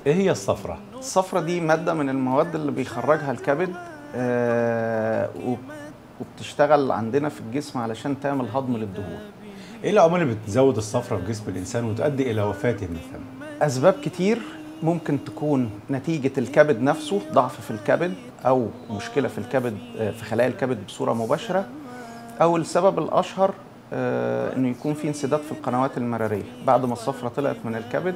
ايه هي الصفرة؟ الصفرة دي مادة من المواد اللي بيخرجها الكبد آه، وب- وبتشتغل عندنا في الجسم علشان تعمل هضم للدهون ايه العوامل اللي بتزود الصفرة في جسم الانسان وتؤدي الى وفاته من الثمن؟ أسباب كتير ممكن تكون نتيجة الكبد نفسه ضعف في الكبد أو مشكلة في الكبد آه، في خلايا الكبد بصورة مباشرة أو السبب الأشهر آه، إنه يكون في انسداد في القنوات المرارية بعد ما الصفرة طلعت من الكبد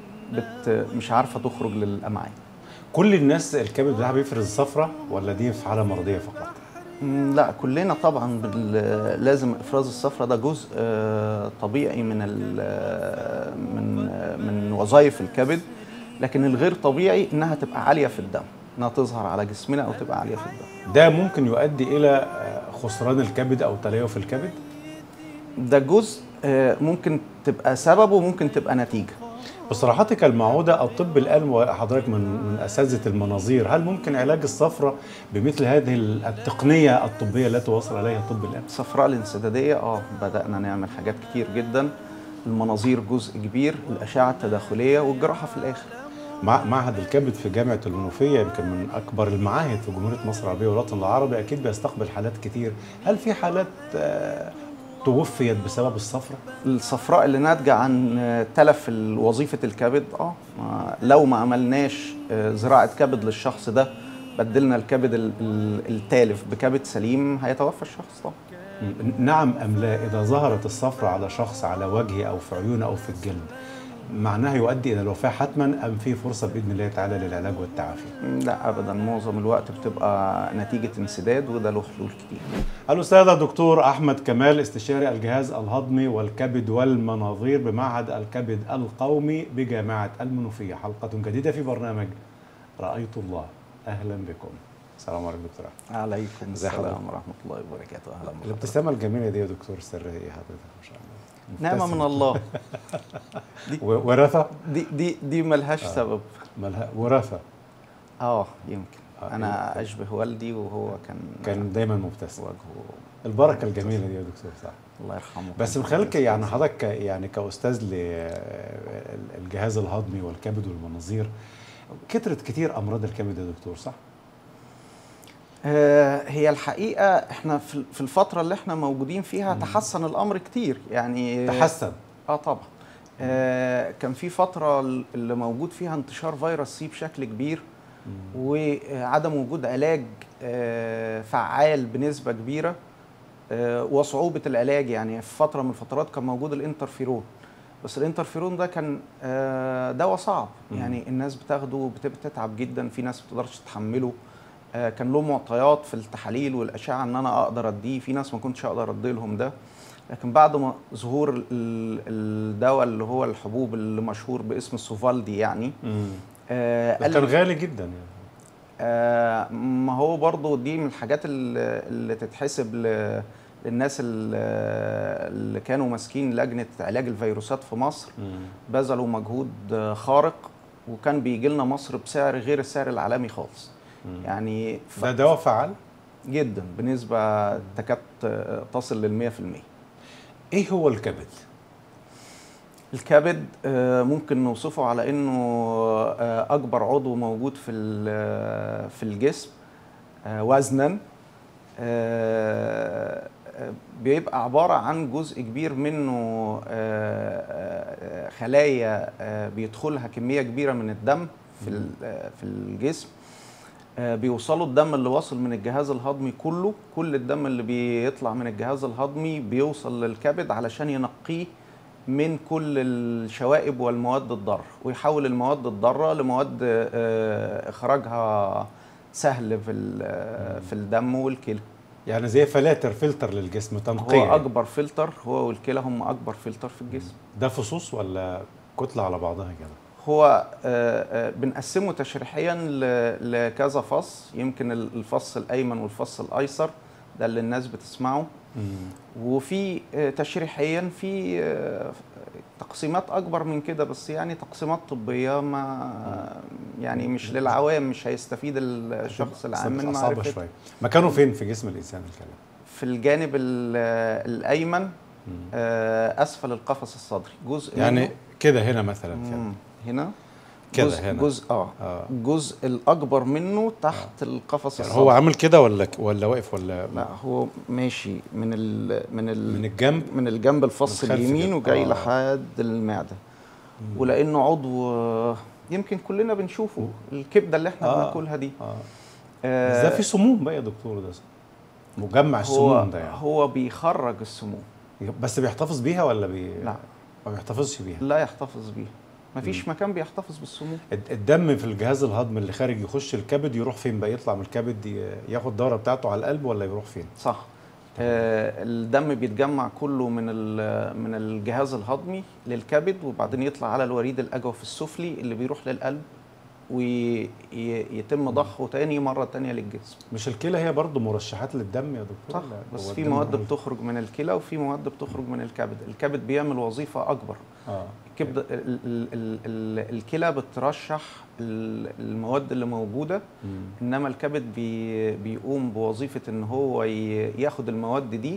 بت مش عارفة تخرج للأمعاء كل الناس الكبد بتاعها بيفرز صفرة ولا دي في حالة مرضية فقط؟ مم، لا كلنا طبعا بال- لازم افراز الصفرة ده جزء آه، طبيعي من ال- من آه، من وظائف الكبد لكن الغير طبيعي انها تبقى عاليه في الدم انها تظهر على جسمنا او تبقى عاليه في الدم ده ممكن يؤدي الى آه، خسران الكبد او تليف الكبد ده جزء آه، ممكن تبقى سبب وممكن تبقى نتيجه بصراحتك المعودة الطب الآن وحضرتك من من أساتذة المناظير هل ممكن علاج الصفرة بمثل هذه التقنية الطبية التي وصل إليها الطب الآن؟ الصفراء الانسداديه اه بدانا نعمل حاجات كتير جدا المناظير جزء كبير الاشعه التداخليه والجراحه في الاخر مع معهد الكبد في جامعة المنوفية يمكن من أكبر المعاهد في جمهورية مصر العربية والوطن العربي أكيد بيستقبل حالات كتير هل في حالات آه، توفيت بسبب الصفرة؟ الصفراء اللي ناتجه عن آه، تلف ال- وظيفه الكبد اه ما- لو ما عملناش آه، زراعه كبد للشخص ده بدلنا الكبد ال- ال- التالف بكبد سليم هيتوفى الشخص طبعا نعم أم لا إذا ظهرت الصفرة على شخص على وجهه أو في عيونه أو في الجلد معناها يؤدي إلى الوفاة حتما أم في فرصة بإذن الله تعالى للعلاج والتعافي؟ لا ابدا معظم الوقت بتبقى نتيجه انسداد وده له حلول كتير الأستاذ الدكتور أحمد كمال استشاري الجهاز الهضمي والكبد والمناظير بمعهد الكبد القومي بجامعة المنوفية حلقة جديدة في برنامج رأيت الله أهلا بكم السلام عليكم دكتور أحمد عليكم ازي السلام حضرتك؟ ورحمه الله وبركاته اهلا بحضرتك. الابتسامة الجميلة دي يا دكتور سر إيه حضرتك ما شاء الله نعمه مبتسم. من الله و- وراثة دي دي دي ملهاش آه. سبب ملها وراثة اه يمكن آه، انا اشبه والدي وهو كان كان دايما مبتسم وجهه البركة الجميلة دي يا دكتور صح الله يرحمه بس من خلالك يعني حضرتك ك- يعني كاستاذ للجهاز الهضمي والكبد والمناظير كترت كتير امراض الكبد يا دكتور صح؟ آه، هي الحقيقه احنا في في الفتره اللي احنا موجودين فيها تحسن الامر كتير يعني تحسن اه طبعا آه كان في فتره اللي موجود فيها انتشار فيروس سي بشكل كبير وعدم وجود علاج آه فعال بنسبه كبيره آه وصعوبه العلاج يعني في فتره من الفترات كان موجود الانترفيرون بس الانترفيرون ده كان آه دواء صعب مم. يعني الناس بتاخده بتبقى تتعب جدا في ناس ما بتقدرش تتحمله آه كان له معطيات في التحاليل والاشعه ان انا اقدر اديه في ناس ما كنتش اقدر ادي لهم ده لكن بعد ما ظهور ال- الدواء اللي هو الحبوب اللي مشهور باسم السوفالدي يعني آه ده قال كان لي- غالي جدا يعني آه ما هو برضو دي من الحاجات اللي, اللي تتحسب ل- للناس اللي, اللي كانوا ماسكين لجنة علاج الفيروسات في مصر بذلوا مجهود آه، خارق وكان بيجي لنا مصر بسعر غير السعر العالمي خالص يعني ف- ده دواء فعال جدا بنسبة تكاد آه، تصل للمية في المية ايه هو الكبد؟ الكبد آه، ممكن نوصفه على انه آه، اكبر عضو موجود في ال- في الجسم آه، وزنا آه، آه، بيبقى عباره عن جزء كبير منه آه، آه، خلايا آه، بيدخلها كميه كبيره من الدم في ال- آه، في الجسم آه، بيوصلوا الدم اللي واصل من الجهاز الهضمي كله كل الدم اللي بيطلع من الجهاز الهضمي بيوصل للكبد علشان ينقيه من كل الشوائب والمواد الضاره ويحول المواد الضاره لمواد آه، اخراجها سهل في ال- في الدم والكلى يعني زي فلاتر فلتر للجسم تنقية هو اكبر فلتر هو والكلى هم اكبر فلتر في الجسم ده فصوص ولا كتلة على بعضها كده؟ هو آه، آه، بنقسمه تشريحيا ل- لكذا فص يمكن ال- الفص الايمن والفص الايسر ده اللي الناس بتسمعه وفي آه، تشريحيا في آه، تقسيمات اكبر من كده بس يعني تقسيمات طبيه ما يعني مش للعوام مش هيستفيد الشخص العام من صعبة معرفة شوية مكانه فين في جسم الإنسان الكلام؟ في الجانب ال- الايمن آه، اسفل القفص الصدري جزء يعني منه- كده هنا مثلا كده مم، هنا كده جزء هنا جزء اه آه. الجزء الاكبر منه تحت القفص يعني الصدري هو عامل كده ولا ولا واقف ولا لا هو ماشي من ال من ال من الجنب من الجنب الفص من الخلف اليمين كده. وجاي آه. لحد المعده ولانه عضو آه، يمكن كلنا بنشوفه الكبده اللي احنا آه. بناكلها دي اه آه، بس ده في سموم بقى يا دكتور ده مجمع هو السموم ده يعني هو بيخرج السموم بس بيحتفظ بيها ولا بي... لا ما بيحتفظش بيها لا يحتفظ بيها مفيش مكان بيحتفظ بالسموم الد- الدم في الجهاز الهضمي اللي خارج يخش الكبد يروح فين بقى يطلع من الكبد ي- ياخد الدوره بتاعته على القلب ولا يروح فين صح آه الدم بيتجمع كله من ال- من الجهاز الهضمي للكبد وبعدين يطلع على الوريد الاجوف السفلي اللي بيروح للقلب ويتم ضخه تاني مره تانية للجسم مش الكلى هي برضه مرشحات للدم يا دكتور صح ولا بس هو في الدم مواد هو- بتخرج من الكلى وفي مواد بتخرج من الكبد الكبد بيعمل وظيفه اكبر اه الكبد ال- ال- ال- ال- الكلى بترشح ال- المواد اللي موجوده مم. انما الكبد بي بيقوم بوظيفه ان هو ي- ياخد المواد دي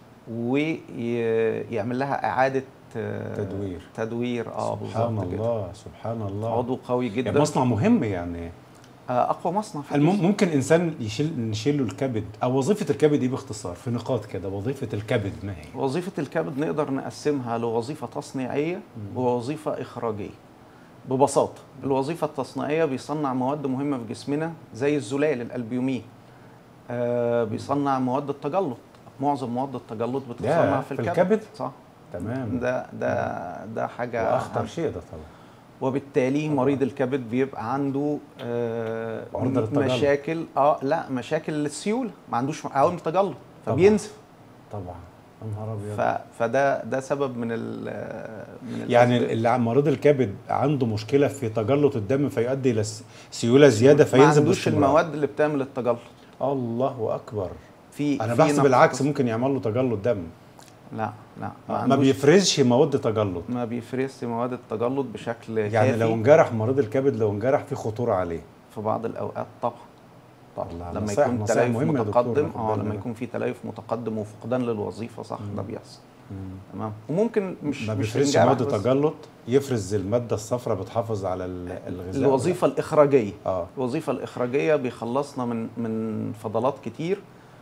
ويعمل لها اعاده آه، تدوير. تدوير اه سبحان بالظبط كده الله سبحان الله عضو قوي يعني جدا مصنع مهم يعني آه، اقوى مصنع في الم- الجسم. ممكن انسان يشيل نشيل له الكبد او وظيفه الكبد ايه باختصار في نقاط كده وظيفه الكبد ما هي وظيفه الكبد نقدر نقسمها لوظيفه تصنيعيه ووظيفه اخراجيه ببساطه الوظيفه التصنيعيه بيصنع مواد مهمه في جسمنا زي الزلال الالبيومين آه بيصنع مواد التجلط معظم مواد التجلط بتتصنع ياه، في في الكبد الكبد؟ صح تمام ده ده ده حاجه واخطر أهم. شيء ده طبعا وبالتالي مريض الكبد بيبقى عنده آه عرضة للتجلط. مشاكل اه لا مشاكل للسيوله ما عندوش عوامل تجلط فبينزف طبعا يا نهار ابيض ف... فده ده سبب من ال من يعني الأسباب. اللي عن- مريض الكبد عنده مشكله في تجلط الدم فيؤدي الى س- سيوله زياده ما فينزل عندوش باستمرار. المواد اللي بتعمل التجلط الله اكبر في انا في بحسب نقص- العكس ممكن يعمل له تجلط دم لا لا ما, ما عندوش بيفرزش مواد تجلط ما بيفرزش مواد التجلط بشكل يعني كافي لو انجرح مريض الكبد لو انجرح في خطوره عليه في بعض الاوقات طبعا طبعا الله، لما نصايح- يكون نصايح تليف مهمة يا دكتور، متقدم ناخد اه بالنا لما منها. يكون في تليف متقدم وفقدان للوظيفه صح ده بيحصل تمام وممكن مش ما مش بيفرزش انجرح مواد بس. تجلط يفرز الماده الصفراء بتحافظ على ال- الغذاء الوظيفه الاخراجيه اه الوظيفه الاخراجيه بيخلصنا من من فضلات كتير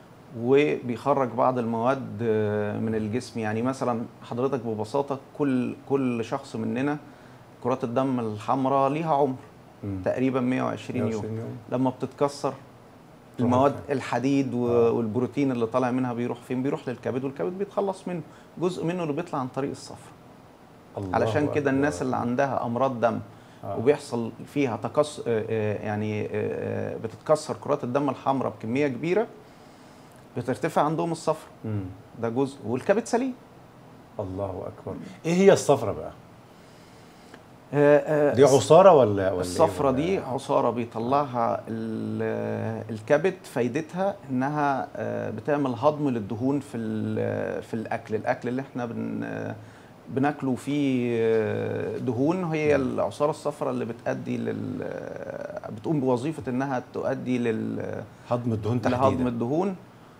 وبيخرج بعض المواد آه، من الجسم يعني مثلا حضرتك ببساطه كل كل شخص مننا كرات الدم الحمراء ليها عمر مم. تقريبا 120 يوم 120 يوم لما بتتكسر تروح المواد الكبد. الحديد و- آه. والبروتين اللي طالع منها بيروح فين بيروح للكبد والكبد بيتخلص منه جزء منه اللي بيطلع عن طريق الصفر الله علشان كده أكبر. الناس اللي عندها امراض دم آه. وبيحصل فيها تكسر يعني آه، آه، بتتكسر كرات الدم الحمراء بكميه كبيره بترتفع عندهم الصفر مم. ده جزء والكبد سليم الله اكبر ايه هي الصفرة بقى آه، آه، دي عصاره ولا ولا إيه الصفرة ولا- دي عصارة بيطلعها ال- الكبد فايدتها انها آه، بتعمل هضم للدهون في ال- في الاكل الاكل اللي احنا بن بناكله فيه آه، دهون هي العصارة الصفراء اللي بتأدي لل بتقوم بوظيفة انها تؤدي لل هضم الدهون لهضم تحديدا الدهون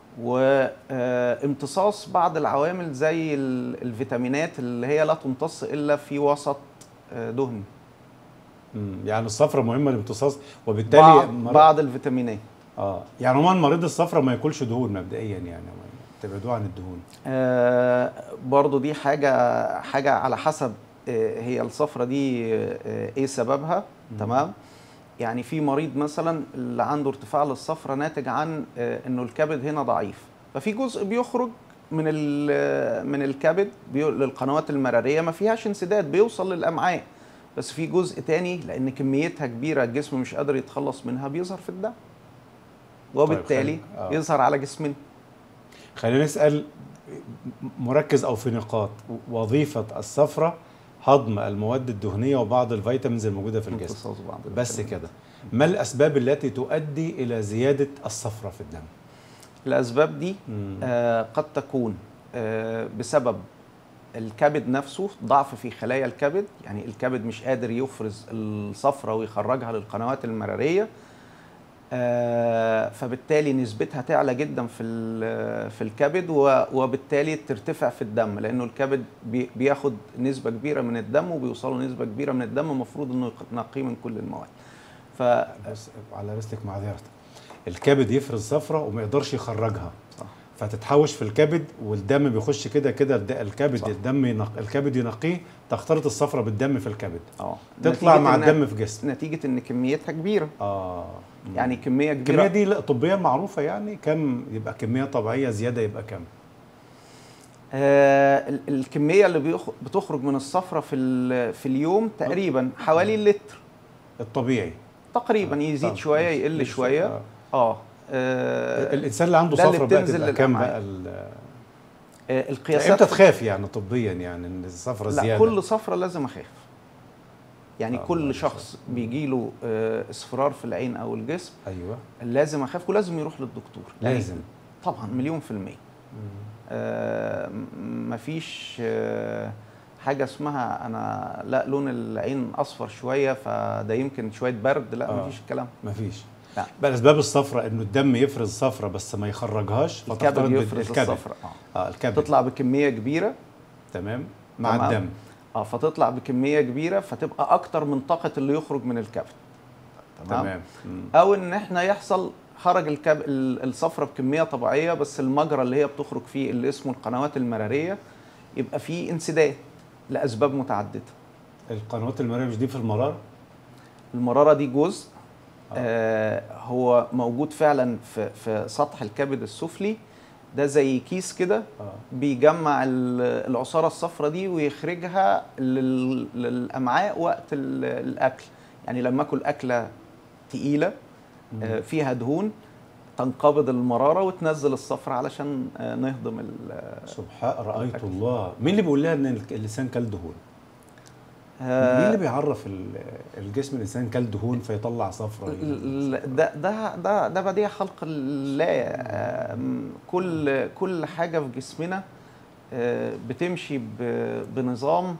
وامتصاص بعض العوامل زي ال- الفيتامينات اللي هي لا تمتص الا في وسط آه، دهني مم. يعني الصفرة مهمه للامتصاص وبالتالي بعض, مر- بعض الفيتامينات اه يعني عموما مريض الصفرة ما ياكلش دهون مبدئيا يعني تبعدوه عن الدهون آه برضو دي حاجة حاجة على حسب آه هي الصفرة دي آه ايه سببها تمام يعني في مريض مثلا اللي عنده ارتفاع للصفرة ناتج عن آه انه الكبد هنا ضعيف ففي جزء بيخرج من ال- من الكبد بي- للقنوات المرارية ما فيهاش انسداد بيوصل للأمعاء بس في جزء تاني لأن كميتها كبيرة الجسم مش قادر يتخلص منها بيظهر في الدم وبالتالي خلي- آه. يظهر على جسمنا خلينا نسال مركز او في نقاط وظيفه الصفرة هضم المواد الدهنيه وبعض الفيتامينز الموجوده في الجسم امتصاص بعض بس الفيتامينات. كده ما الاسباب التي تؤدي الى زياده الصفرة في الدم الاسباب دي مم. آه قد تكون آه بسبب الكبد نفسه ضعف في خلايا الكبد يعني الكبد مش قادر يفرز الصفرة ويخرجها للقنوات المرارية آه، فبالتالي نسبتها تعلى جدا في ال- في الكبد و- وبالتالي ترتفع في الدم لانه الكبد بي- بياخد نسبه كبيره من الدم وبيوصله نسبه كبيره من الدم المفروض انه ينقيه من كل المواد ف بس على رسلك معذرتك الكبد يفرز صفرة وما يقدرش يخرجها صح. فتتحوش في الكبد والدم بيخش كده كده الد- الكبد صح. الدم ينق... الكبد ينقيه تختلط الصفرة بالدم في الكبد اه تطلع نتيجة مع إن- الدم في جسم نتيجه ان كميتها كبيره اه يعني كميه الكمية كبيره دي لا طبيا معروفة يعني كم يبقى كمية طبيعية زيادة يبقى كم آه ال- الكميه اللي بيخ- بتخرج من الصفرة في ال- في اليوم تقريبا حوالي اللتر الطبيعي تقريبا آه، يزيد طب شويه ماشي. يقل ماشي. شويه آه. اه, آه الانسان اللي عنده ده اللي صفرة بقى بتنزل تبقى كام للأمعاء. بقى ال- آه، امتى القياسات تخاف يعني طبيا يعني ان الصفرة لا زيادة كل صفرة لازم اخاف يعني آه، كل الله شخص يسلمك. بيجي له اصفرار في العين او الجسم ايوه لازم اخاف ولازم يروح للدكتور يعني لازم طبعا مليون في المية آه م- مفيش آه حاجة اسمها انا لا لون العين اصفر شوية فده يمكن شوية برد لا آه. مفيش الكلام مفيش لا. بقى الاسباب الصفراء انه الدم يفرز صفرة بس ما يخرجهاش فتختلط الكبد بال- يفرز الكبد. الصفرة اه اه الكبد تطلع بكمية كبيرة تمام مع تمام. الدم اه فتطلع بكمية كبيرة فتبقى اكتر من طاقة اللي يخرج من الكبد تمام تمام مم. او ان احنا يحصل خرج الكب... ال- الصفرة بكميه طبيعيه بس المجرى اللي هي بتخرج فيه اللي اسمه القنوات المراريه يبقى فيه انسداد لاسباب متعدده القنوات المرئيه مش دي في المرار المراره دي جزء آه. آه هو موجود فعلا في في سطح الكبد السفلي ده زي كيس كده اه بيجمع ال- العصاره الصفراء دي ويخرجها لل- للامعاء وقت ال- الاكل يعني لما اكل اكله تقيله آه، فيها دهون تنقبض المراره وتنزل الصفرة علشان آه، نهضم ال- سبحان رايت الله مين اللي بيقول لها ان ال- اللسان كل دهون مين آه، اللي بيعرف ال- الجسم الانسان كل دهون فيطلع صفرة ال- ال- ده ده ده ده بديع خلق الله آه، م- كل كل حاجه في جسمنا آه، بتمشي ب- بنظام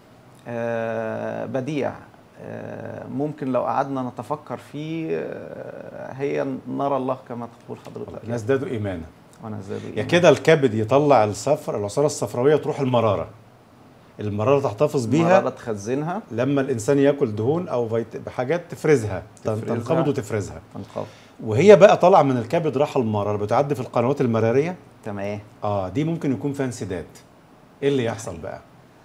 آه، بديع آه، ممكن لو قعدنا نتفكر فيه آه، هي نرى الله كما تقول حضرتك الناس ازدادوا ايمانا وانا زاد يا كده الكبد يطلع الصفر العصاره الصفراويه تروح المراره المراره تحتفظ بيها مرة تخزنها لما الانسان ياكل دهون او فيت... بحاجات تفرزها تن- تفرزها. تنقبض وتفرزها تنقبض وهي بقى طالعه من الكبد راحه المراره بتعدي في القنوات المراريه تمام اه دي ممكن يكون فيها انسداد ايه اللي يحصل بقى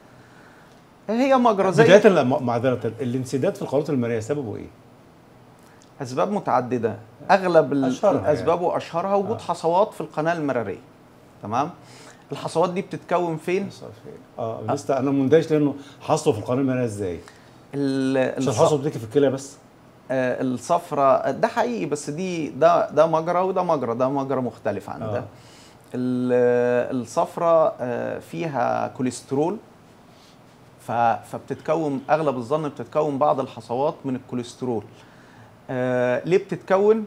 هي مجرى زي بدايه لا، م- معذره الانسداد في القنوات المراريه سببه ايه اسباب متعدده اغلب ال- أشهرها يعني. الاسباب واشهرها وجود آه. حصوات في القناه المراريه تمام الحصوات دي بتتكون فين اه لسه انا مندهش لانه حصوا في القناه المراريه ازاي ال- مش الص- الحصوه بتيجي في الكلى بس آه، الصفرة ده حقيقي بس دي ده ده مجرى وده مجرى ده مجرى مختلف عن ده آه. ال- الصفرة آه، فيها كوليسترول ف- فبتتكون اغلب الظن بتتكون بعض الحصوات من الكوليسترول آه، ليه بتتكون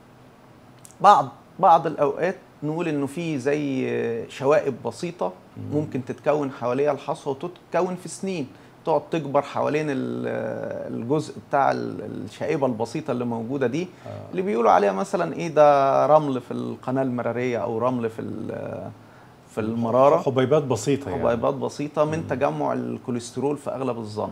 بعض بعض الاوقات نقول انه في زي شوائب بسيطه ممكن تتكون حواليها الحصوه وتتكون في سنين تقعد تكبر حوالين ال- الجزء بتاع ال- الشائبه البسيطه اللي موجوده دي آه. اللي بيقولوا عليها مثلا ايه ده رمل في القناه المراريه او رمل في ال- في المراره حبيبات بسيطه يعني حبيبات بسيطة من تجمع الكوليسترول في أغلب الظن.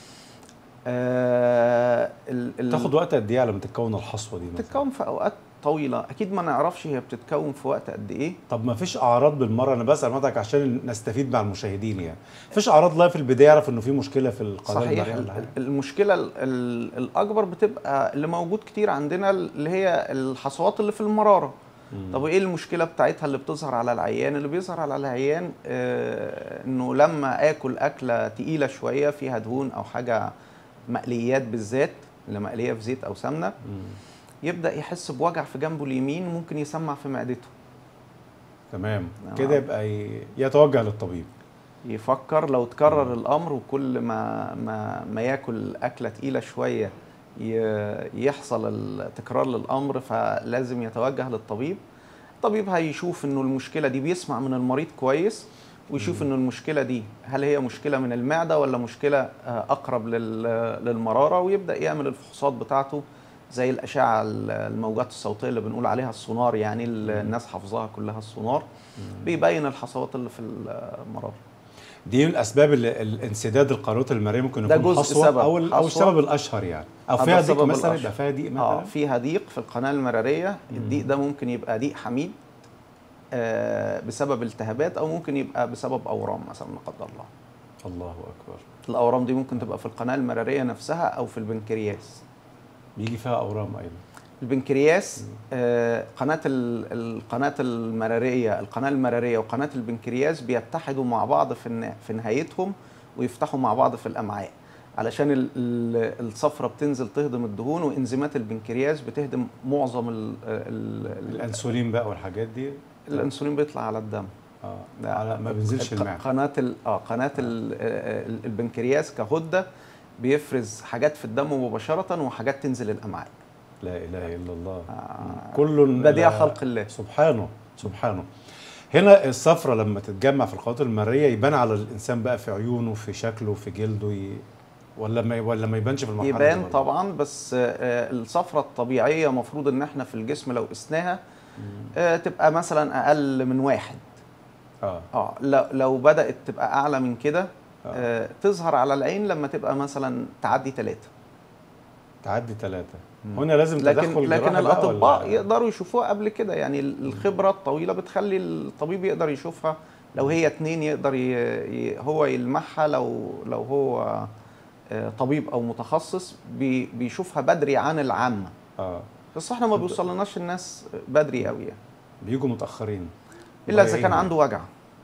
آه ال- ال- تاخد وقت قد ايه على ما تتكون الحصوه دي مثلا بتتكون في أوقات طويلة، أكيد ما نعرفش هي بتتكون في وقت قد إيه. طب ما فيش اعراض بالمره انا بسال حضرتك عشان نستفيد مع المشاهدين يعني فيش اعراض لا في البدايه يعرف انه في مشكله في القناه صحيح المرئية ولا ال- حاجة؟ المشكلة ال- ال- الأكبر بتبقى اللي موجود كتير عندنا اللي هي الحصوات اللي في المرارة. مم. طب ايه المشكله بتاعتها اللي بتظهر على العيان اللي بيظهر على العيان آه انه لما اكل اكله تقيله شويه فيها دهون او حاجه مقليات بالذات اللي مقليه في زيت او سمنه مم. يبدا يحس بوجع في جنبه اليمين وممكن يسمع في معدته تمام نعم. كده يبقى ي- يتوجه للطبيب يفكر لو تكرر الامر وكل ما ما ما ياكل اكله تقيله شويه ي- يحصل التكرار للامر فلازم يتوجه للطبيب الطبيب هيشوف انه المشكله دي بيسمع من المريض كويس ويشوف انه المشكله دي هل هي مشكله من المعده ولا مشكله آه، اقرب لل- للمراره ويبدا يعمل الفحوصات بتاعته زي الاشعه ال- الموجات الصوتيه اللي بنقول عليها السونار يعني ال- الناس حافظاها كلها السونار بيبين الحصوات اللي في المراره دي من اسباب ال- الانسداد القنوات المرئيه ممكن ده يكون جزء حصوه سبب. او ال- او حصوة. السبب الاشهر يعني او آه، فيها ده ضيق السبب مثلا الأشهر. يبقى فيها ضيق مثلا اه فيها ضيق في القناه المراريه الضيق ده ممكن يبقى ضيق حميد آه بسبب التهابات او ممكن يبقى بسبب اورام مثلا لا قدر الله الله اكبر الاورام دي ممكن تبقى في القناه المراريه نفسها او في البنكرياس بيجي فيها اورام ايضا البنكرياس آه قناه ال- القناه المراريه القناه المراريه وقناه البنكرياس بيتحدوا مع بعض في النا- في نهايتهم ويفتحوا مع بعض في الامعاء علشان ال- ال- الصفرة بتنزل تهضم الدهون وانزيمات البنكرياس بتهضم معظم ال ال ال الانسولين بقى والحاجات دي الانسولين بيطلع على الدم اه ده على ما بينزلش ق- المعده قناه ال- اه قناه ال- آه، ال- البنكرياس كغده بيفرز حاجات في الدم مباشره وحاجات تنزل الامعاء لا اله الا الله آه، كل بديع لا- خلق الله سبحانه سبحانه هنا الصفرة لما تتجمع في القنوات المرئيه يبان على الانسان بقى في عيونه في شكله في جلده ي... ولا ما ولا ما يبانش في المرحله دي يبان برضه؟ طبعا بس آه، الصفرة الطبيعية مفروض ان احنا في الجسم لو قسناها آه، تبقى مثلا اقل من واحد اه اه لو- لو بدأت تبقى اعلى من كده آه. آه، تظهر على العين لما تبقى مثلا تعدي ثلاثة تعدي ثلاثه مم. هنا لازم لكن تدخل لكن جراحي بقى الاطباء ولا- يقدروا يشوفوها قبل كده يعني ال- الخبره الطويله بتخلي الطبيب يقدر يشوفها لو هي اتنين يقدر ي... ي... هو يلمحها لو لو هو آه، طبيب او متخصص بي... بيشوفها بدري عن العامه اه بس احنا ما بيوصلناش الناس بدري قوي يعني بيجوا متاخرين الا اذا كان ضايعين. عنده وجع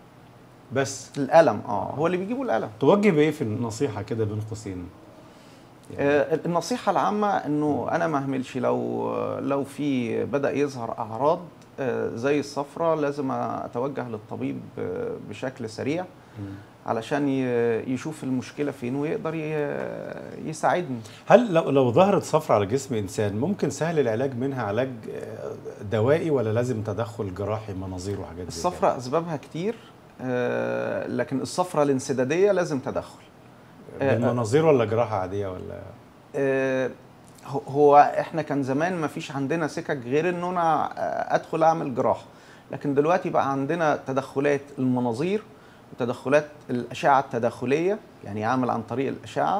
بس الالم اه هو اللي بيجيبه الالم توجه بايه في النصيحه كده بين قوسين آه، النصيحة العامة انه انا ما اهملش لو لو في بدأ يظهر اعراض آه، زي الصفرة لازم اتوجه للطبيب آه، بشكل سريع مم. علشان ي- يشوف المشكلة فين ويقدر ي- يساعدني هل لو لو ظهرت صفرة على جسم انسان ممكن سهل العلاج منها علاج آه، دوائي ولا لازم تدخل جراحي مناظير وحاجات زي كده؟ الصفرة اسبابها كتير آه، لكن الصفرة الانسدادية لازم تدخل آه، بالمناظير ولا جراحه عاديه ولا آه، هو- هو احنا كان زمان ما فيش عندنا سكك غير ان انا آه، ادخل اعمل جراحه لكن دلوقتي بقى عندنا تدخلات المناظير وتدخلات الاشعه التداخليه يعني اعمل عن طريق الاشعه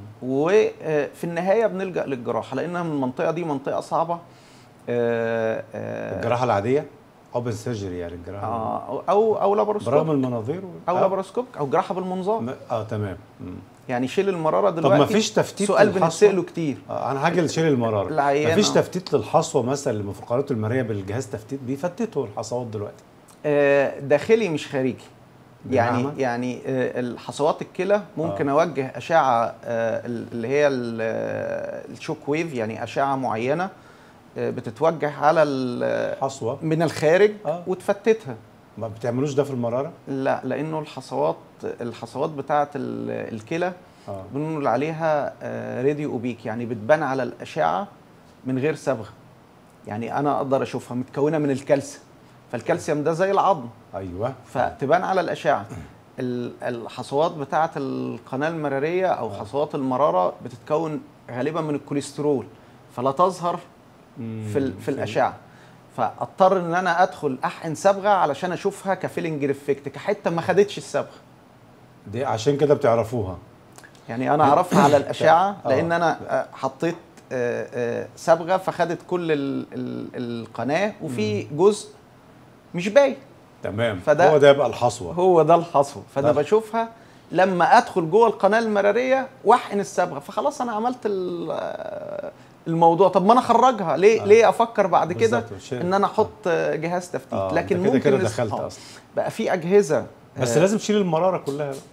وفي النهايه بنلجا للجراحه لانها من المنطقه دي منطقه صعبه آه، آه، الجراحه العاديه اوبن سيرجري يعني الجراحه آه، او او برغم لابروسكوب المناظير و... او آه. لابروسكوب او جراحه بالمنظار م- اه تمام مم. يعني شيل المراره طب دلوقتي ما فيش تفتيت سؤال للحصوة؟ بنتساله كتير آه انا هاجي لشيل المراره العيان ما فيش آه. تفتيت للحصوه مثلا اللي في الفقرات المرئيه بالجهاز تفتيت بيفتتوا الحصوات دلوقتي آه، داخلي مش خارجي يعني بمعنى؟ يعني آه، الحصوات الكلى ممكن اوجه اشعه آه، اللي هي ال- آه، الشوك ويف يعني اشعه معينه آه، بتتوجه على ال- حصوه من الخارج آه. وتفتتها ما بتعملوش ده في المراره لا لانه الحصوات الحصوات بتاعه ال- الكلى اه بنقول عليها آه، راديو اوبيك يعني بتبان على الاشعه من غير صبغه يعني انا اقدر اشوفها متكونه من الكالسيوم فالكالسيوم ده زي العظم ايوه فتبان على الاشعه ال- الحصوات بتاعه القناه المراريه او حصوات المراره بتتكون غالبا من الكوليسترول فلا تظهر في ال- في الاشعه فاضطر ان انا ادخل احقن صبغه علشان اشوفها كفيلنج ريفكت كحته ما خدتش الصبغه دي عشان كده بتعرفوها يعني انا اعرفها على الاشعه آه. لان انا آه، حطيت آه، آه، صبغه فخدت كل ال- ال- القناه وفي جزء مش باين تمام فده- هو ده يبقى الحصوه هو ده الحصوه فانا آه. بشوفها لما ادخل جوه القناه المراريه واحقن الصبغه فخلاص انا عملت ال- آه، الموضوع طب ما انا اخرجها ليه آه. ليه افكر بعد كده بالظبط، شيء. ان انا احط آه، جهاز تفتيت آه، لكن أنت كده ممكن كده نس- دخلت آه، اصلا بقى في اجهزه بس آه، لازم تشيل المراره كلها بقى.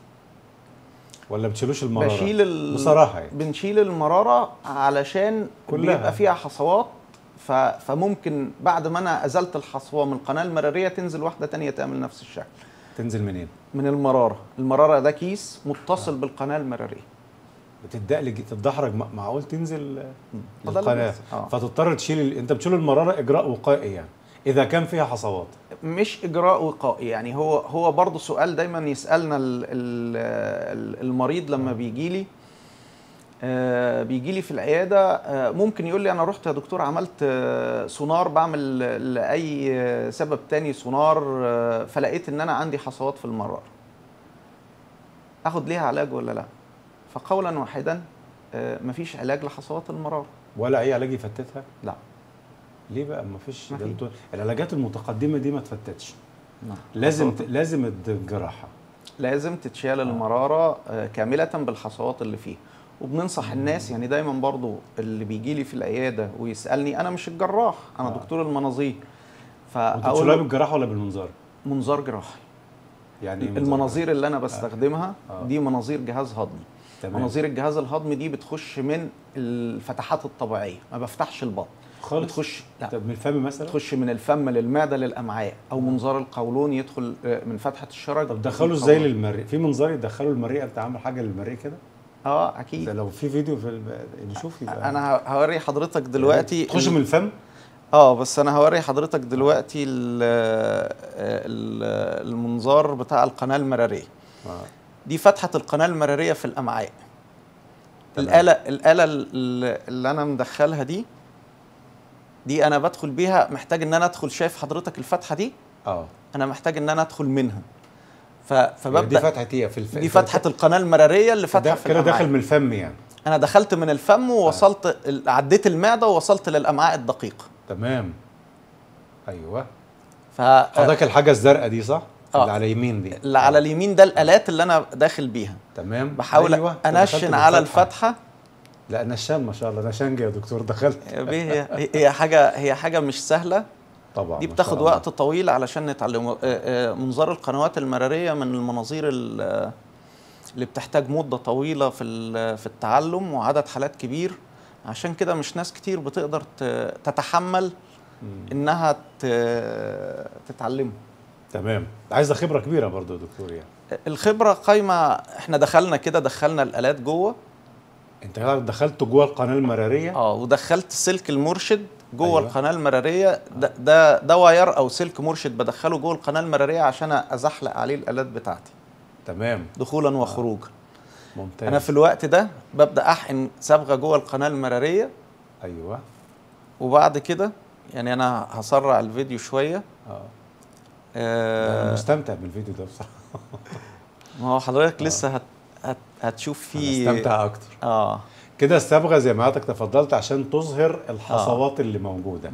ولا بتشيلوش المراره بشيل ال... بصراحه يعني بنشيل المراره علشان كلها. بيبقى فيها حصوات ف... فممكن بعد ما انا ازلت الحصوه من القناه المراريه تنزل واحده تانية تعمل نفس الشكل تنزل منين من المراره المراره ده كيس متصل بالقناه المراريه بتدقلج تتدحرج م- معقول تنزل فده اللي القناه بيحصل. آه. فتضطر تشيل ال... انت بتشيل المراره اجراء وقائي يعني اذا كان فيها حصوات مش اجراء وقائي يعني هو هو برضه سؤال دايما يسالنا ال- ال- ال- المريض لما بيجي لي آه، بيجي لي في العياده آه، ممكن يقول لي انا رحت يا دكتور عملت آه، سونار بعمل لاي آه، سبب تاني سونار آه، فلقيت ان انا عندي حصوات في المرار اخد ليها علاج ولا لا فقولا واحدا آه، مفيش علاج لحصوات المرار ولا اي علاج يفتتها لا ليه بقى ما فيش ما ده في. انتوا- العلاجات المتقدمه دي ما تفتتش نعم. لازم حصوات- ت... لازم الجراحه لازم تتشال المراره آه، كامله بالحصوات اللي فيه وبننصح الناس يعني دايما برضو اللي بيجي لي في العياده ويسالني انا مش الجراح انا آه. دكتور المناظير وانتوا فاقول بتشيلوها له بالجراحه ولا بالمنظار؟ منظار جراحي يعني إيه منظار؟ المناظير اللي انا بستخدمها آه. دي مناظير جهاز هضمي تمام مناظير الجهاز الهضمي دي بتخش من الفتحات الطبيعيه ما بفتحش البطن خالص بتخش لا طب من الفم مثلا؟ تخش من الفم للمعده للامعاء او منظار القولون يدخل آه، من فتحه الشرج طب دخلوا ازاي للقولون. للمريء؟ في منظار يدخلوا المريء انت عامل حاجه للمريء كده؟ اه ده اكيد لو في فيديو في الب... نشوف يبقى انا ه- هوري حضرتك دلوقتي تخش ال- من الفم؟ اه بس انا هوري حضرتك دلوقتي ال- ال- المنظار بتاع القناه المراريه آه. دي فتحه القناه المراريه في الامعاء تمام. الاله الاله ال- اللي انا مدخلها دي دي انا بدخل بيها محتاج ان انا ادخل شايف حضرتك الفتحه دي اه انا محتاج ان انا ادخل منها ف... يعني دي فببدا فتحه ايه في الف... دي فتحه القناه المراريه اللي فده فاتحه في كده الامعاء داخل من الفم يعني انا دخلت من الفم ووصلت ال- عديت المعده ووصلت للامعاء الدقيقه تمام ايوه ف حضرتك الحاجه الزرقاء دي صح؟ آه. اللي على اليمين دي اللي على اليمين ده الالات اللي انا داخل بيها تمام بحاول أيوة. أنت دخلت انشن على بالفتحة. الفتحه لا نشان ما شاء الله نشان يا دكتور دخلت هي هي حاجه هي حاجه مش سهله طبعا دي ما بتاخد شاء الله. وقت طويل علشان نتعلمه آه، آه، منظار القنوات المراريه من المناظير ال- اللي بتحتاج مده طويله في ال- في التعلم وعدد حالات كبير عشان كده مش ناس كتير بتقدر ت- تتحمل مم. انها ت- تتعلمه تمام عايزه خبره كبيره برضو يا دكتور يعني الخبره قايمه احنا دخلنا كده دخلنا الالات جوه انت كده دخلت جوه القناه المراريه اه ودخلت سلك المرشد جوه أيوة. أيوة. القناه المراريه ده ده ده واير او سلك مرشد بدخله جوه القناه المراريه عشان ازحلق عليه الالات بتاعتي تمام دخولا وخروجا ممتاز انا في الوقت ده ببدا احقن صبغه جوه القناه المراريه ايوه وبعد كده يعني انا هسرع الفيديو شويه اه انا آه مستمتع بالفيديو ده بصراحه ما هو حضرتك لسه هت هت هتشوف فيه استمتع اكتر اه كده الصبغه زي ما حضرتك تفضلت عشان تظهر الحصوات اللي موجوده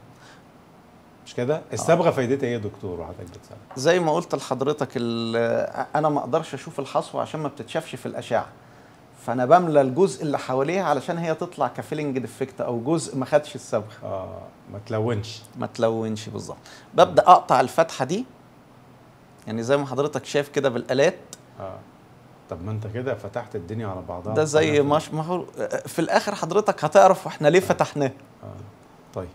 مش كده الصبغه فايدتها ايه يا دكتور وحضرتك بتصبغ زي ما قلت لحضرتك ال- انا ما اقدرش اشوف الحصوه عشان ما بتتشافش في الاشعه فانا بملى الجزء اللي حواليها علشان هي تطلع كفيلنج ديفكت او جزء ما خدش الصبغه اه ما تلونش ما تلونش بالظبط ببدا اقطع الفتحه دي يعني زي ما حضرتك شايف كده بالالات اه طب ما انت كده فتحت الدنيا على بعضها ده زي ما مش ما هو في الاخر حضرتك هتعرف احنا ليه فتحناه آه. طيب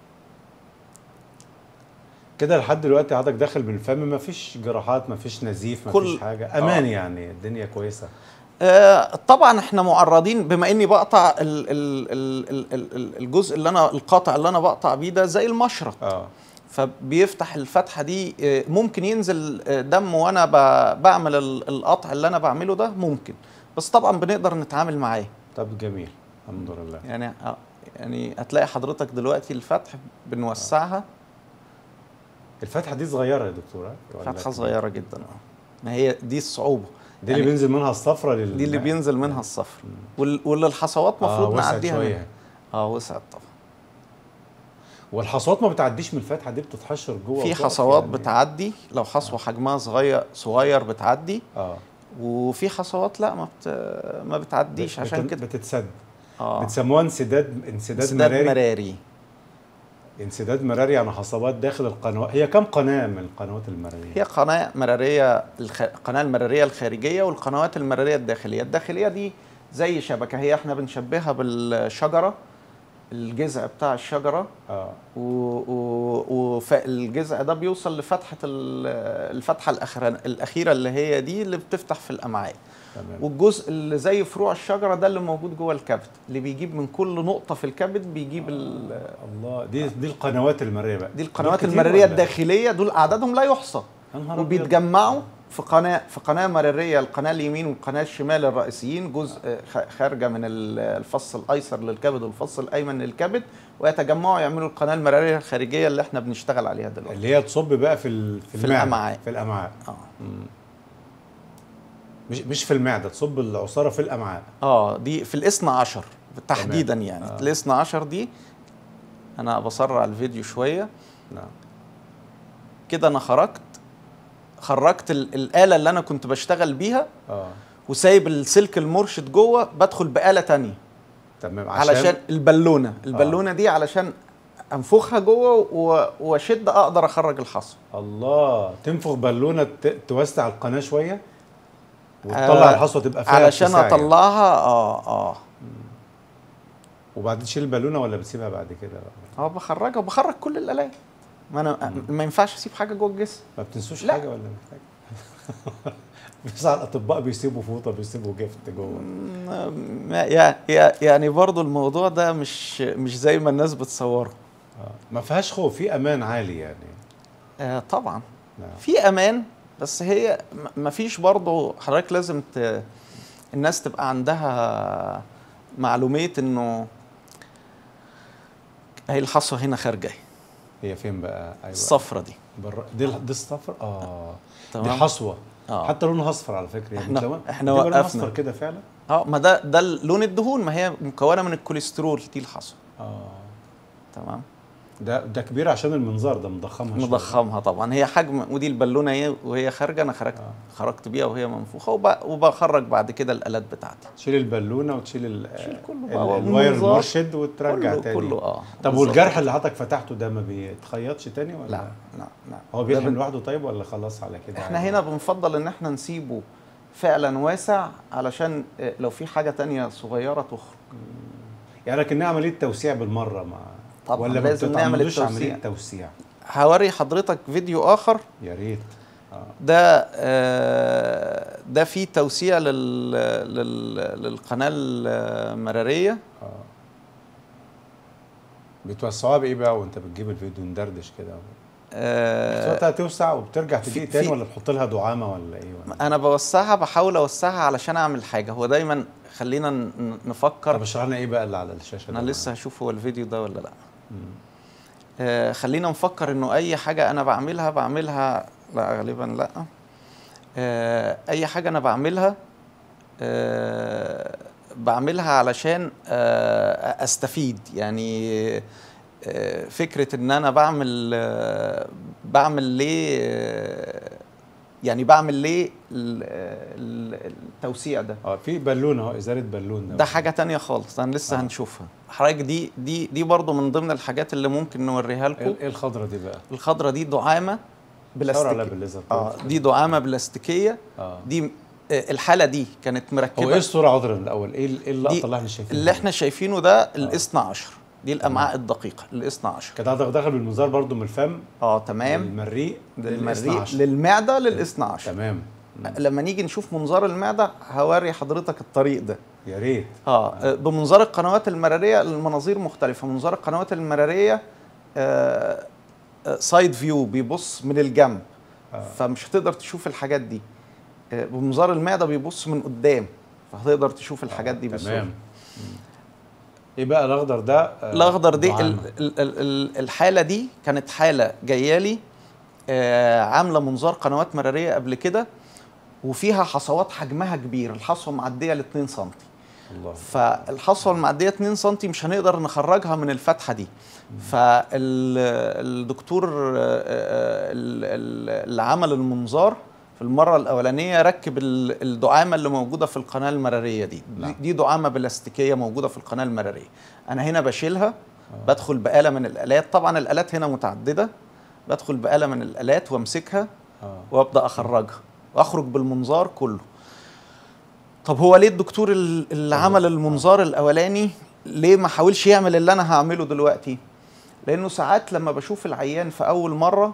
كده لحد دلوقتي حضرتك داخل من الفم ما فيش جراحات ما فيش نزيف ما كل- فيش حاجه امان آه. يعني الدنيا كويسه آه، طبعا احنا معرضين بما اني بقطع ال ال ال ال ال ال الجزء اللي انا القاطع اللي انا بقطع بيه ده زي المشرط اه فبيفتح الفتحه دي آه، ممكن ينزل آه، دم وانا ب- بعمل ال- القطع اللي انا بعمله ده ممكن بس طبعا بنقدر نتعامل معاه طب جميل الحمد لله يعني آه، يعني هتلاقي حضرتك دلوقتي الفتح بنوسعها الفتحه دي صغيره يا دكتوره ولا فتحه كبيرة؟ صغيره جدا اه ما هي دي الصعوبه دي اللي يعني بينزل منها الصفرة لل دي اللي بينزل منها الصفر وال- واللي الحصوات اه المفروض وسعت نعديها شويه منها. اه وسعت طبعا والحصوات ما بتعديش من الفتحه دي بتتحشر جوه في وتقف حصوات يعني. بتعدي لو حصوه حجمها صغير صغير بتعدي اه وفي حصوات لا ما بت... ما بتعديش بت- عشان بت- كده بتتسد اه بتسموها انسداد انسداد, انسداد مراري مراري انسداد مراري يعني حصوات داخل القنوات هي كم قناه من القنوات المراريه هي قناه مراريه الخ... القناه المراريه الخارجيه والقنوات المراريه الداخليه الداخليه دي زي شبكه هي احنا بنشبهها بالشجره الجذع بتاع الشجره اه والجذع ده بيوصل لفتحه ال- الفتحه الأخرى الاخيره اللي هي دي اللي بتفتح في الامعاء تمام والجزء اللي زي فروع الشجره ده اللي موجود جوه الكبد اللي بيجيب من كل نقطه في الكبد بيجيب ال- الله دي دي القنوات المراريه بقى دي القنوات دول كتير المراريه ولا؟ الداخليه دول اعدادهم لا يحصى يا نهار أبيض. وبيتجمعوا في قناه في قناه مراريه القناه اليمين والقناه الشمال الرئيسيين جزء آه، خ- خارجه من ال- الفص الايسر للكبد والفص الايمن للكبد ويتجمعوا يعملوا القناه المراريه الخارجيه اللي احنا بنشتغل عليها دلوقتي اللي هي تصب بقى في ال- في المعدة، الأمعاء. في الامعاء اه مش مش في المعده تصب العصاره في الامعاء اه دي في الاثنى عشر تحديدا تمام. يعني آه. الاثنى عشر دي انا بسرع الفيديو شويه نعم كده انا خرجت خرجت ال- الاله اللي انا كنت بشتغل بيها اه وسايب السلك المرشد جوه بدخل بآلة تانية تمام عشان, علشان البالونه البالونه دي علشان انفخها جوه و- واشد اقدر اخرج الحصى الله تنفخ بالونه ت- توسع القناه شويه وتطلع آه، الحصوه تبقى فيها علشان اتساع يعني. اطلعها اه اه وبعدين تشيل البالونه ولا بتسيبها بعد كده بقى؟ اه بخرجها وبخرج كل الالات ما انا ما ينفعش اسيب حاجه جوه الجسم ما بتنسوش لا. حاجه ولا محتاج بس على الاطباء بيسيبوا فوطه بيسيبوا جفت جوه ما- يا- يا- يعني برضو الموضوع ده مش مش زي ما الناس بتصوره آه. ما فيهاش خوف في امان عالي يعني آه طبعا نعم في امان بس هي م- مفيش برضو حضرتك لازم ت... الناس تبقى عندها معلوميه انه هي الحصوه هنا خارجه هي فين بقى ايوه الصفرة دي بر... دي دي الصفر اه دي تمام حصوه اه حتى لونها اصفر على فكره يعني إحنا- بتلاقوها- إحنا بتبقى لونها وقفنا. اصفر كده فعلا اه ما ده ده لون الدهون ما هي مكونه من الكوليسترول دي الحصوه اه تمام ده ده كبير عشان المنظار ده مضخمها شوية. مضخمها طبعا هي حجم ودي البالونه هي وهي خارجه انا خرجت آه. خرجت بيها وهي منفوخه وب... وبخرج بعد كده الالات بتاعتي تشيل البالونه وتشيل ال... تشيل كله ال- بقى الواير والمنظار. المرشد وترجع كله تاني كله اه طب بالظبط. والجرح اللي حضرتك فتحته ده ما بيتخيطش تاني ولا لا لا لا هو ده بيلحم بن- لوحده طيب ولا خلاص على كده احنا عادي؟ هنا بنفضل ان احنا نسيبه فعلا واسع علشان آه، لو في حاجه تانية صغيره تخرج يعني لكنها عمليه توسيع بالمره مع طبعاً ولا ما لازم نعمل بتتعملوش التوسيع. عمليه توسيع هوري حضرتك فيديو اخر يا ريت اه ده آه، ده فيه توسيع لل... لل... للقناه المراريه اه بتوسعوها بايه بقى وانت بتجيب الفيديو ندردش كده آه، وقتها توسع وبترجع في- تضيق تاني في- ولا تحط لها دعامه ولا ايه ولا انا بوسعها بحاول اوسعها علشان اعمل حاجه هو دايما خلينا ن- طب نفكر اشرح لنا ايه بقى اللي على الشاشه انا ده لسه هشوف هو الفيديو ده ولا لا مم. آه خلينا نفكر انه اي حاجه انا بعملها بعملها لا غالبا لا آه اي حاجه انا بعملها آه بعملها علشان آه استفيد يعني آه فكره ان انا بعمل آه بعمل ليه آه يعني بعمل ليه ال- ال- التوسيع ده اه في بالون اهو ازاله بالون ده حاجة تانية خالص أنا لسه آه. آه. هنشوفها حضرتك دي دي دي برضه من ضمن الحاجات اللي ممكن نوريها لكم ايه إيه الخضره دي بقى؟ الخضرة دي دعامة شاور عليها بلاستيكية بالليزر اه دي دعامة بلاستيكية اه دي آه، الحالة دي كانت هو ايه مركبة الصوره عذرا الاول؟ ايه ال- ايه اللقطه دي اللي احنا شايفينها؟ اللي احنا شايفينه ده الاثنى عشر دي الأمعاء الدقيقة الاثنى عشر كانت حضرتك داخل بالمنظار برضو من الفم اه تمام المريء للمريء للمعدة للاثنى عشر تمام لما نيجي نشوف منظار المعدة هوري حضرتك الطريق ده يا ريت اه آه، بمنظار القنوات المراريه المناظير مختلفه منظار القنوات المراريه آه سايد فيو بيبص من الجنب آه. فمش هتقدر تشوف الحاجات دي آه بمنظار المعده بيبص من قدام فهتقدر تشوف الحاجات دي بسهوله تمام مم. ايه بقى الاخضر ده؟ آه، الاخضر دي ال دعامة. ال ال ال الحاله دي كانت حاله جايه لي آه عامله منظار قنوات مراريه قبل كده وفيها حصوات حجمها كبير الحصوه معديه ل 2 سم الله فالحصوه المعديه 2 سم مش هنقدر نخرجها من الفتحه دي فالدكتور اللي عمل المنظار في المره الاولانيه ركب ال- الدعامه اللي موجوده في القناه المراريه دي نعم. دي دعامه بلاستيكيه موجوده في القناه المراريه انا هنا بشيلها بدخل بآلة من الآلات طبعا الآلات هنا متعددة بدخل بآلة من الآلات وامسكها اه وابدا اخرجها واخرج بالمنظار كله طب هو ليه الدكتور ال- اللي عمل المنظار الاولاني ليه ما حاولش يعمل اللي انا هعمله دلوقتي لانه ساعات لما بشوف العيان في اول مره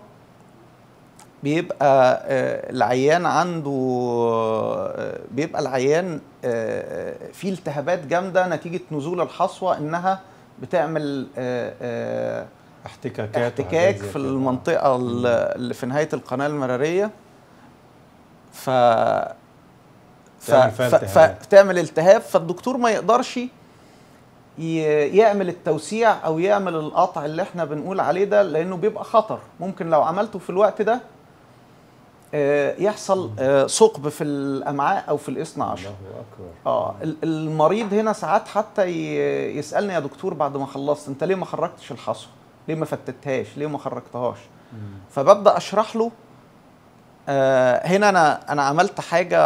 بيبقى آه، العيان عنده آه، بيبقى العيان آه، فيه التهابات جامده نتيجه نزول الحصوه انها بتعمل آه، آه، احتكاكات وحاجات احتكاك زي في كده. المنطقه ال- اللي في نهايه القناه المراريه ف ف... تعمل فيها ف... التهاب. فتعمل التهاب فالدكتور ما يقدرش ي... يعمل التوسيع او يعمل القطع اللي احنا بنقول عليه ده لانه بيبقى خطر ممكن لو عملته في الوقت ده آه، يحصل آه، ثقب في الامعاء او في الاثنى عشر الله اكبر اه ال- المريض هنا ساعات حتى ي- يسالني يا دكتور بعد ما خلصت انت ليه ما خرجتش الحصوه ليه ما فتتهاش ليه ما خرجتهاش فببدا اشرح له آه هنا انا انا عملت حاجه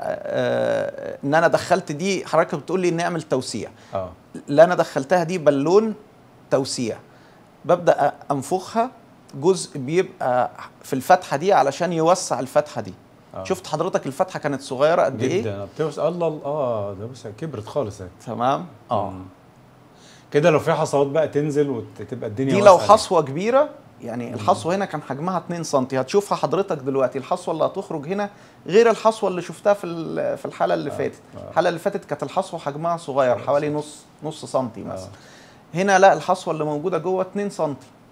آه ان انا دخلت دي حضرتك بتقول لي نعمل توسيع اه اللي انا دخلتها دي بالون توسيع ببدا انفخها جزء بيبقى في الفتحه دي علشان يوسع الفتحه دي آه. شفت حضرتك الفتحه كانت صغيره قد ايه جدا بتوس الله الله اه ده بس كبرت خالص اهي تمام اه مم. كده لو في حصوات بقى تنزل وتبقى الدنيا دي لو واسعة حصوه كبيره يعني الحصوه هنا كان حجمها 2 سم هتشوفها حضرتك دلوقتي الحصوه اللي هتخرج هنا غير الحصوه اللي شفتها في ال- في الحاله اللي فاتت آه. الحاله اللي فاتت كانت الحصوه حجمها صغير آه. حوالي نص نص سنتي مثلا هنا لا الحصوه اللي موجوده جوه 2 سم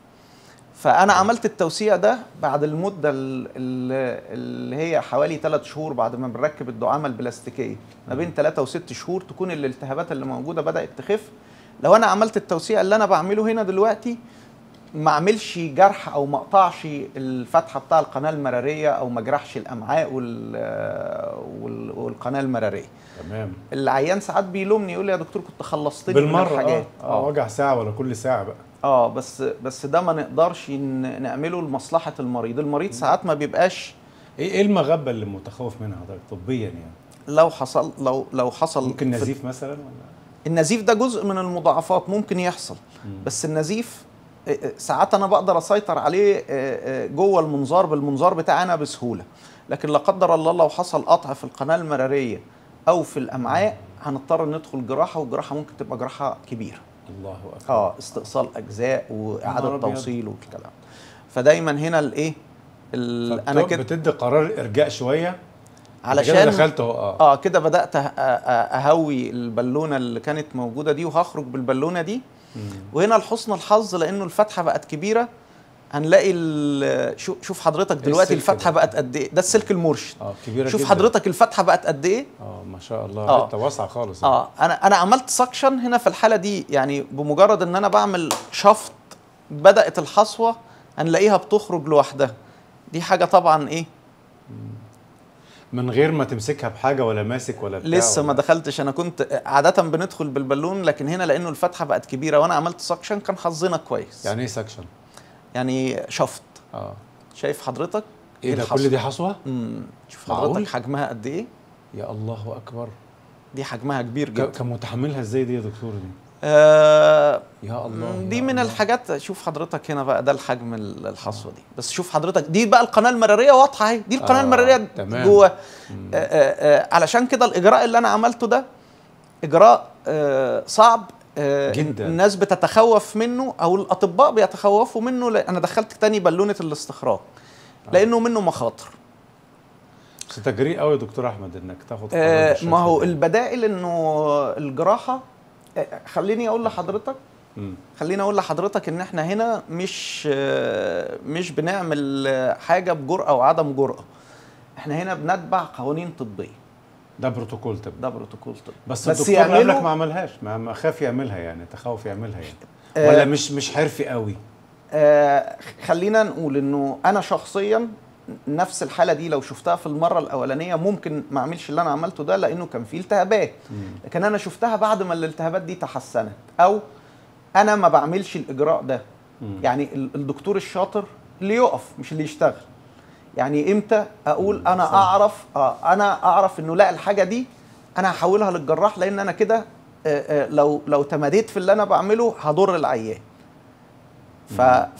فانا عملت التوسيع ده بعد المده ال- ال- اللي هي حوالي 3 شهور بعد ما بنركب الدعامه البلاستيكيه ما بين 3 و6 شهور تكون الالتهابات اللي موجوده بدات تخف لو انا عملت التوسيع اللي انا بعمله هنا دلوقتي ما اعملش جرح او ما اقطعش الفتحه بتاع القناه المراريه او ما اجرحش الامعاء وال وال- والقناه المراريه تمام العيان ساعات بيلومني يقول لي يا دكتور كنت خلصتني من بالمره الحاجات اه, آه. وجع ساعه ولا كل ساعه بقى اه بس بس ده ما نقدرش ن- نعمله لمصلحه المريض المريض ساعات ما بيبقاش ايه ايه المغبه اللي متخوف منها حضرتك طبيا يعني لو حصل لو لو حصل ممكن في- نزيف مثلا ولا النزيف ده جزء من المضاعفات ممكن يحصل مم. بس النزيف آه، آه، ساعات انا بقدر اسيطر عليه آه، آه، جوه المنظار بالمنظار بتاعي انا بسهوله لكن لا قدر الله لو حصل قطع في القناه المراريه او في الامعاء هنضطر ندخل جراحه والجراحه ممكن تبقى جراحه كبيره الله اكبر اه استئصال اجزاء نهار واعاده أبيض. توصيل والكلام فدايما هنا الايه ال- انا فبت- كده بتدي قرار ارجاء شويه أنت كده علشان دخلت اهو اه اه كده بدات أه- أه- اهوي البالونه اللي كانت موجوده دي وهخرج بالبالونه دي مم. وهنا لحسن الحظ لانه الفتحه بقت كبيره هنلاقي ال- شو- شوف حضرتك دلوقتي السلك الفتحه ده؟ بقت قد ايه ده السلك المرشد اه كبيره شوف جداً. حضرتك الفتحه بقت قد ايه اه ما شاء الله آه. حته واسعه خالص اه انا انا عملت سكشن هنا في الحاله دي يعني بمجرد ان انا بعمل شفط بدات الحصوه هنلاقيها بتخرج لوحدها دي حاجه طبعا ايه من غير ما تمسكها بحاجه ولا ماسك ولا بتاع لسه ما ولا- دخلتش انا كنت عاده بندخل بالبالون لكن هنا لانه الفتحه بقت كبيره وانا عملت سكشن كان حظنا كويس يعني ايه سكشن يعني شفط اه شايف حضرتك ايه ده الحصوة؟ كل دي حصوه امم شوف معقول؟ حضرتك حجمها قد ايه يا الله اكبر دي حجمها كبير ك- جدا كان متحملها ازاي دي يا دكتور دي آه يا الله مم، يا دي من الله. الحاجات شوف حضرتك هنا بقى ده الحجم ال- الحصوه دي بس شوف حضرتك دي بقى القناه المراريه واضحه اهي دي القناه آه، المراريه تمام. جوه مم. آه، آه، آه، علشان كده الاجراء اللي انا عملته ده اجراء آه، صعب آه، جداً. الناس بتتخوف منه او الاطباء بيتخوفوا منه لأ- انا دخلت تاني بالونه الاستخراج لانه منه مخاطر بس انت جريء قوي يا دكتور احمد انك تاخد قرار آه، بالشكل ما هو ده. البدائل انه الجراحه آه، خليني اقول لحضرتك مم. خليني اقول لحضرتك ان احنا هنا مش آه، مش بنعمل آه، حاجه بجرأه وعدم جرأه احنا هنا بنتبع قوانين طبيه ده بروتوكول طب ده بروتوكول طبي بس, بس الدكتور قبلك يعملوا- ما عملهاش ما ما خاف يعملها يعني تخوف يعملها يعني آه، ولا مش مش حرفي قوي آه، خلينا نقول انه انا شخصيا نفس الحاله دي لو شفتها في المره الاولانيه ممكن ما اعملش اللي انا عملته ده لانه كان فيه التهابات مم. لكن انا شفتها بعد ما الالتهابات دي تحسنت او انا ما بعملش الاجراء ده مم. يعني ال- الدكتور الشاطر اللي يقف مش اللي يشتغل يعني امتى اقول انا صح. اعرف آه انا اعرف انه لا الحاجه دي انا هحولها للجراح لان انا كده آه، آه، لو لو تماديت في اللي انا بعمله هضر العيان ف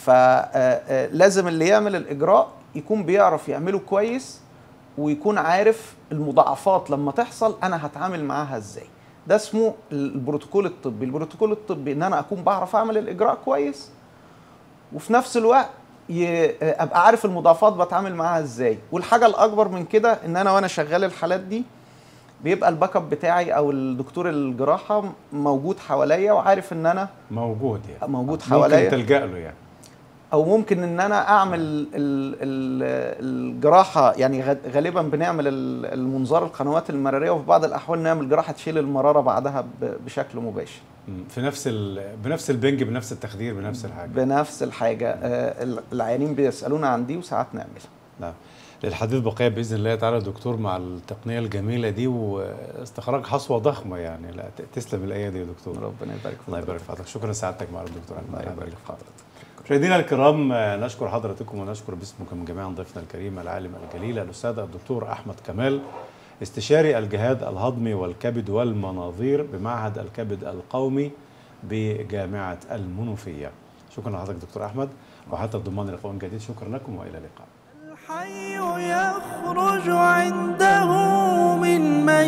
فلازم اللي يعمل الاجراء يكون بيعرف يعمله كويس ويكون عارف المضاعفات لما تحصل انا هتعامل معاها ازاي ده اسمه البروتوكول الطبي البروتوكول الطبي ان انا اكون بعرف اعمل الاجراء كويس وفي نفس الوقت ي... ابقى عارف المضاعفات بتعامل معاها ازاي والحاجه الاكبر من كده ان انا وانا شغال الحالات دي بيبقى الباك اب بتاعي او الدكتور الجراحه موجود حواليا وعارف ان انا موجود يعني موجود ممكن حواليا تلجأ له يعني او ممكن ان انا اعمل ال ال الجراحه يعني غ- غالبا بنعمل ال- المنظار القنوات المراريه وفي بعض الاحوال نعمل جراحه تشيل المراره بعدها ب- بشكل مباشر مم. في نفس ال... بنفس البنج بنفس التخدير بنفس الحاجه بنفس الحاجه آه، ال- العيانين بيسالونا عن دي وساعات نعملها نعم للحديث بقيه باذن الله تعالى دكتور مع التقنيه الجميله دي واستخراج حصوه ضخمه يعني لا ت- تسلم الايه دي يا دكتور ربنا يبارك في الله يبارك حضرتك. في حضرتك شكرا سعادتك مع الدكتور الله أحمد. يبارك في حضرتك مشاهدينا الكرام آه، نشكر حضراتكم ونشكر باسمكم جميعا ضيفنا الكريم العالم الجليل الاستاذ الدكتور احمد كمال استشاري الجهاز الهضمي والكبد والمناظير بمعهد الكبد القومي بجامعه المنوفيه شكرا لحضرتك دكتور احمد وحتى الضمان لقاء جديد شكرا لكم والى اللقاء الحي يخرج عنده من